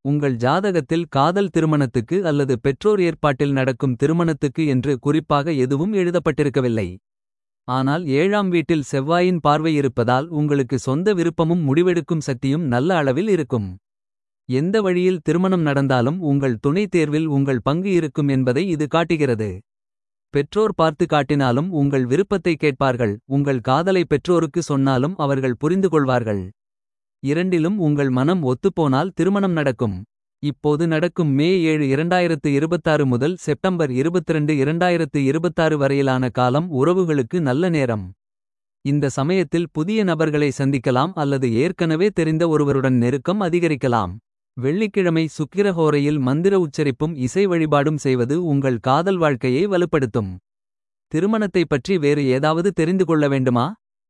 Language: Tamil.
உங்கள் ஜாதகத்தில் காதல் திருமணத்துக்கு அல்லது பெற்றோர் ஏற்பாட்டில் நடக்கும் திருமணத்துக்கு என்று குறிப்பாக எதுவும் எழுதப்பட்டிருக்கவில்லை. ஆனால் ஏழாம் வீட்டில் செவ்வாயின் பார்வை இருப்பதால் உங்களுக்கு சொந்த விருப்பமும் முடிவெடுக்கும் சக்தியும் நல்ல அளவில் இருக்கும். எந்த வழியில் திருமணம் நடந்தாலும் உங்கள் துணை தேர்வில் உங்கள் பங்கு இருக்கும் என்பதை இது காட்டுகிறது. பெற்றோர் பார்த்து காட்டினாலும் உங்கள் விருப்பத்தை கேட்பார்கள். உங்கள் காதலை பெற்றோருக்கு சொன்னாலும் அவர்கள் புரிந்துகொள்வார்கள். இரண்டிலும் உங்கள் மனம் ஒத்துப்போனால் திருமணம் நடக்கும். இப்போது நடக்கும் மே 7 2026 முதல் செப்டம்பர் 22 2026 வரையிலான காலம் உறவுகளுக்கு நல்ல நேரம். இந்த சமயத்தில் புதிய நபர்களை சந்திக்கலாம் அல்லது ஏற்கனவே தெரிந்த ஒருவருடன் நெருக்கம் அதிகரிக்கலாம். வெள்ளிக்கிழமை சுக்கிரஹோரையில் மந்திர உச்சரிப்பும் இசை வழிபாடும் செய்வது உங்கள் காதல் வாழ்க்கையை வலுப்படுத்தும். திருமணத்தை பற்றி வேறு ஏதாவது தெரிந்து கொள்ள வேண்டுமா.